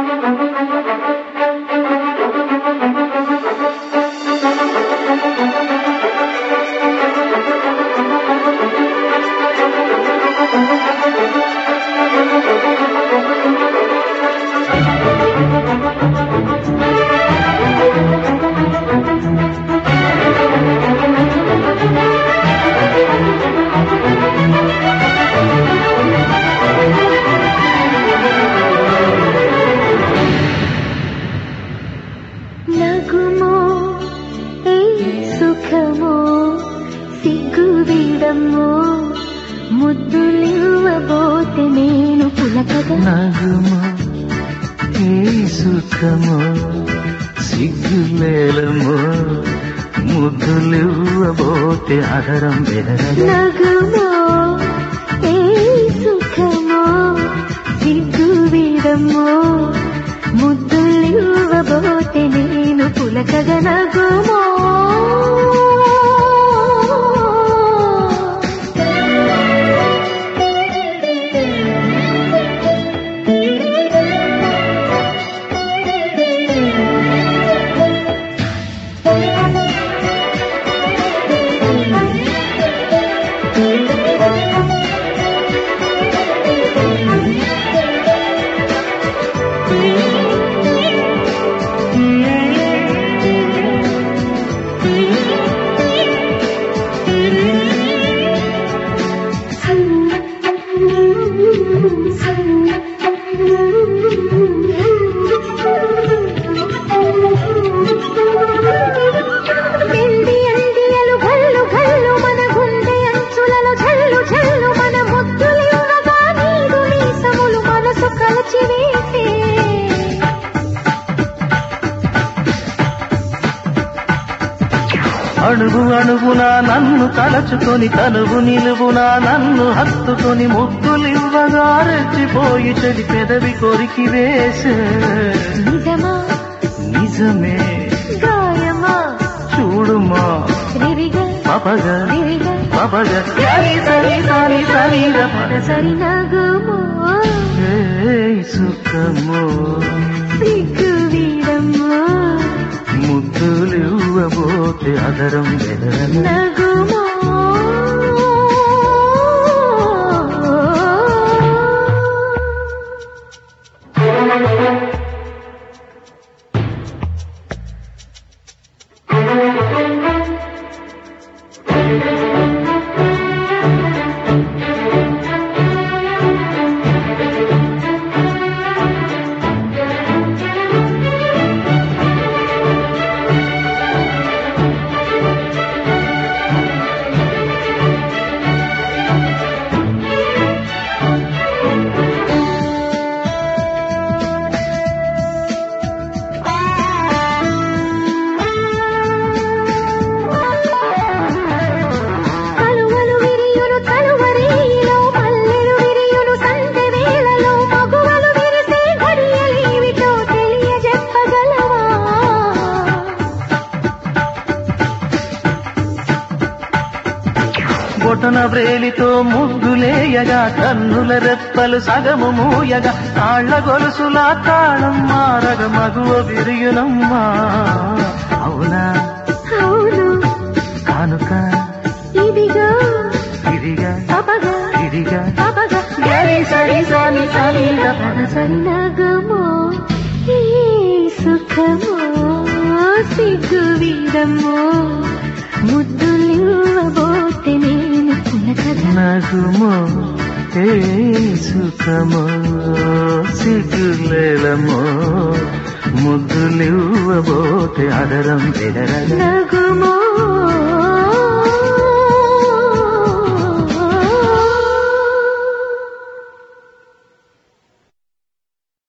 నగుమో ఏ సుఖమో సిగ్గు విడమో ముద్దులివ్వబోతే నేను పులకగా నగుము ఏ సుఖము సిగ్గులేలము ముద్దులివ్వబోతే అదరం బెదరగా నగుమో ఏ సుఖమో సిగ్గు విడమో ముద్దులివ్వబోతే నేను పులకగా నగుమో వెండి అందియలు గల్లు గల్లు మన గుండె అంచులలో జల్లు జల్లు మన ముద్దులివ్వగా నీరు నీసములు మనసు కలచివేసే అణుగు అణుగున నన్ను తలచుకొని తనువు నిలువునా నన్ను హత్తుకొని ముద్దులివ్వగా రెచ్చిపోయి చెడి పెదవి కొరికి వేసే నిజమా నిజమే గాయమా చూడుమా రిరిగా పపగా రిరిగా పపగా సరి సరి సరి సరి రప. సరి నగుమో ఏ సుఖము సిగ్గు వీడమ్మో ముద్దులివ్వబోతే అదరం బెదరగా నగుమో కలువలు విరియును కలువరీలో మల్లెలు విరియును సంధ్య వేళలో మగువలు విరిసే ఘడియలేవిటో తెలియజెప్పగలవా బొటన వ్రేలితో ముగ్గులేయగా కన్నుల రెప్పలు సగము మూయగా తాళ్ల గొలుసుల తాళం మారగ మగువ విరియునమ్మా అవునా అవును కానుక ఇదిగో ఇదిగా అపగా ఇదిగా అపగా గరి సరి సని సని రప. సన్నగమో ఈ సుఖమో సిగ్గు వీడమో ముద్దులివ్వబోతే నేను పులకగా నగుమో ఏ సుఖమో సిగ్గులేలమో ముద్దులివ్వబోతే అదరం బెదరగా నగుమో